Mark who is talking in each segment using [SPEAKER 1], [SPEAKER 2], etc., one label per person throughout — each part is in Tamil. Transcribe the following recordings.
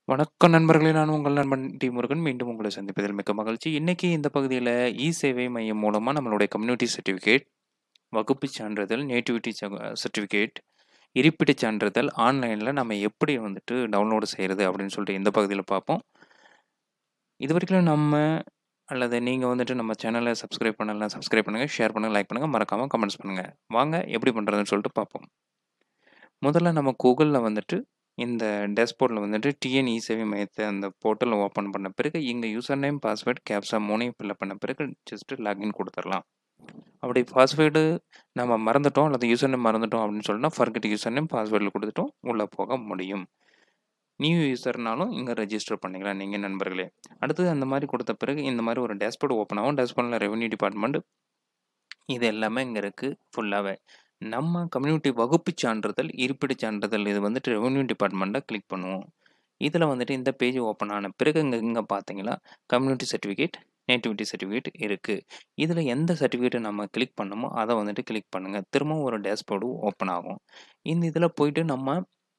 [SPEAKER 1] வணக்கம் நண்பர்களே! நான் உங்கள் நண்பன் டி. முருகன். மீண்டும் உங்களை சந்திப்பதில் மிக்க மகிழ்ச்சி. இன்னைக்கு இந்த பகுதியில இ-சேவை மையம் மூலமா நம்மளுடைய கம்யூனிட்டி சர்டிஃபிகேட், வகுப்புச் சான்றிதழ், நேட்டிவிட்டி ச சர்டிஃபிகேட், இருப்பிடச் சான்றிதழ் ஆன்லைன்ல நம்ம எப்படி வந்துட்டு டவுன்லோடு செய்றது அப்படின்னு சொல்லிட்டு இந்த பகுதியில பார்ப்போம். இதுவரைக்கும் நம்ம அல்லது நீங்க வந்துட்டு நம்ம சேனல சப்ஸ்கிரைப் பண்ணலனா சப்ஸ்கிரைப் பண்ணுங்க, ஷேர் பண்ணுங்க, லைக் பண்ணுங்க, மறக்காம கமெண்ட்ஸ் பண்ணுங்க. வாங்க எப்படி பண்றதுன்னு சொல்லிட்டு பார்ப்போம். முதல்ல நம்ம கூகுள்ல வந்துட்டு இந்த டேஷ்போர்ட்ல வந்துட்டு டிஎன் இ-சேவை மையத்த அந்த போர்ட்டல ஓப்பன் பண்ண பிறகு இங்க யூசர் நேம், பாஸ்வேர்ட், கேப்சா 3யும் ஃபில் பண்ண பிறகு ஜஸ்ட் லாகின் குடுத்துறலாம். அப்படி பாஸ்வேர்டு நம்ம மறந்துட்டோம் அல்லது யூசர் நேம் மறந்துட்டோம் அப்படின்னு சொன்னா ஃபர்கெட் யூசர் நேம், பாஸ்வேர்ட்ல குடுத்துட்டோம் உள்ள போக முடியும். நியூ யூசர்னாலும் இங்க ரெஜிஸ்டர் பண்ணிக்கலாம் நீங்க நண்பர்களே. அடுத்தது அந்த மாரி குடுத்த பிறகு இந்த மாரி ஒரு டேஷ்போர்ட் ஓப்பன் ஆகும். டேஷ்போர்ட்ல ரெவென்யூ டிபார்ட்மெண்ட் இது எல்லாமே இங்க இருக்கு ஃபுல்லாவே. நம்ம கம்யூனிட்டி வகுப்புச் சான்றிதழ், இருப்பிடச் சான்றிதழ் இது வந்துட்டு ரெவென்யூ டிபார்ட்மெண்ட்ட கிளிக் பண்ணுவோம். இதுல வந்துட்டு இந்த பேஜ் ஓப்பன் ஆன பிறகு இங்க இங்க பார்த்தீங்களா, கம்யூனிட்டி சர்டிஃபிகேட், நேட்டிவிட்டி சர்டிஃபிகேட் இருக்கு. இதுல எந்த சர்டிஃபிகேட்ட நம்ம கிளிக் பண்ணோமோ அத வந்துட்டு கிளிக் பண்ணுங்க. திரும்பவும் ஒரு டேஷ்போர்டு ஓப்பன் ஆகும். இந்த இதுல போயிட்டு நம்ம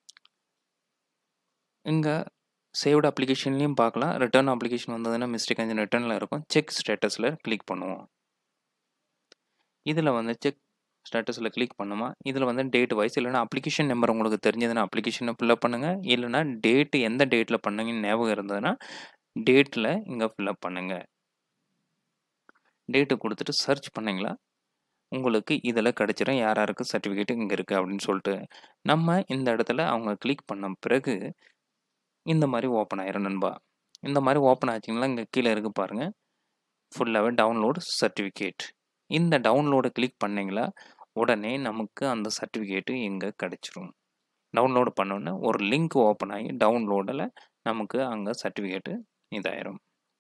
[SPEAKER 1] இங்க சேவ்ட் அப்ளிகேஷன்லயும் பார்க்கலாம். ரிட்டர்ன் அப்ளிகேஷன் வந்ததுன்னா மிஸ்டேக் என்ஜின் ரிட்டர்ன்ல இருக்கும். செக் ஸ்டேட்டஸ்ல கிளிக் பண்ணுவோம். இதுல வந்து செக் ஸ்டேட்டஸ்ல கிளிக் பண்ணோமா, இதுல வந்து டேட் வைஸ் இல்லன்னா அப்ளிகேஷன் நம்பர் உங்களுக்கு தெரிஞ்சதுன்னா அப்ளிகேஷன ஃபில் அப் பண்ணுங்க. இல்லன்னா டேட் எந்த டேட்ல பண்ணீங்கன்னு ஞாபகம் இருந்ததுன்னா, டேட்ல இங்க ஃபில் அப் பண்ணுங்க. டேட்ட குடுத்துட்டு சர்ச் பண்ணீங்களா, உங்களுக்கு இதுல கிடைச்சிரும். யார் யாருக்கு சர்டிஃபிகேட் இங்க இருக்கு அப்படின்னு சொல்லிட்டு. நம்ம இந்த இடத்துல அவங்க கிளிக் பண்ண பிறகு இந்த மாரி ஓப்பன் ஆயிரும் நண்பா. இந்த மாரி ஓப்பன் ஆச்சுங்களா, இங்க கீழ இருக்கு பாருங்க. ஃபுல்லாவே டவுன்லோட் சர்டிஃபிகேட். இந்த டவுன்லோட கிளிக் பண்ணீங்களா, உடனே நமக்கு அந்த சர்டிஃபிகேட் இங்க கிடைச்சிரும். டவுன்லோட் பண்ணோனே ஒரு லிங்க் ஓப்பன் ஆகி டவுன்லோடுல நமக்கு அங்க சர்டிஃபிகேட் இதாயிரும்.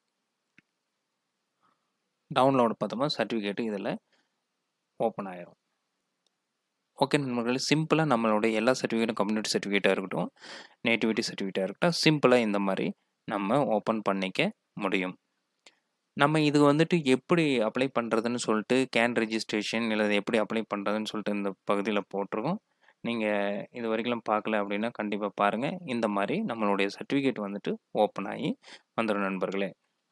[SPEAKER 1] டவுன்லோட் பார்த்தோமா சர்டிஃபிகேட் இதுல ஓப்பன் ஆயிரும். ஓகே நண்பர்களே, சிம்பிளா நம்மளுடைய எல்லா சர்டிஃபிகேட்டும் கம்யூனிட்டி சர்டிஃபிகேட்டா இருக்கட்டும், நேட்டிவிட்டி சர்டிஃபிகேட்டா இருக்கட்டும், சிம்பிளா இந்த மாரி நம்ம ஓப்பன் பண்ணிக்க முடியும். நம்ம இது வந்துட்டு எப்படி அப்ளை பண்றதுன்னு சொல்லிட்டு கேன் ரெஜிஸ்ட்ரேஷன் இல்ல எப்படி அப்ளை பண்றதுன்னு சொல்லிட்டு இந்த பகுதியில போட்டிருக்கோம். நீங்க இதுவரைக்கும் பார்க்கல அப்படின்னா கண்டிப்பா பாருங்க. இந்த மாரி நம்மளுடைய சர்டிஃபிகேட் வந்துட்டு ஓப்பன் ஆகி வந்துரும் நண்பர்களே.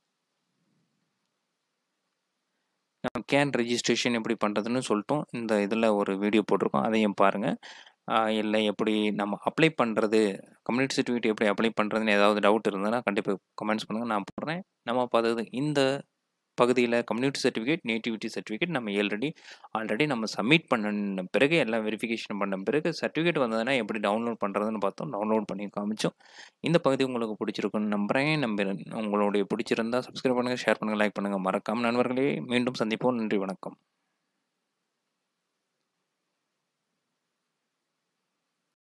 [SPEAKER 1] நம்ம கேன் ரெஜிஸ்ட்ரேஷன் எப்படி பண்றதுன்னு சொல்லிட்டும் இந்த இதுல ஒரு வீடியோ போட்டிருக்கோம். அதையும் பாருங்க. ஆ இல்ல எப்படி நம்ம அப்ளை பண்றது, கம்யூனிட்டி சர்டிஃபிகேட் எப்படி அப்ளை பண்றதுன்னு ஏதாவது டவுட் இருந்ததுன்னா கண்டிப்பா கமெண்ட்ஸ் பண்ணுங்க. நான் போடுறேன். நம்ம பார்த்தது இந்த பகுதியில கம்யூனிட்டி சர்டிஃபிகேட், நேட்டிவிட்டி சர்டிஃபிகேட் நம்ம ஆல்ரெடி ஆல்ரெடி நம்ம சப்மிட் பண்ண பிறகு எல்லாம் வெரிஃபிகேஷன் பண்ண பிறகு சர்டிஃபிகேட் வந்ததுன்னா எப்படி டவுன்லோட் பண்றதுன்னு பார்த்தோம். டவுன்லோட் பண்ணி காமிச்சோம். இந்த பகுதி உங்களுக்கு பிடிச்சிருக்கும்னு நம்புறேன். நம்புறேன். உங்களுடைய பிடிச்சிருந்தா சப்ஸ்கிரைப் பண்ணுங்க, ஷேர் பண்ணுங்க, லைக் பண்ணுங்க. மறக்காம நண்பர்களே மீண்டும் சந்திப்போம். நன்றி, வணக்கம்.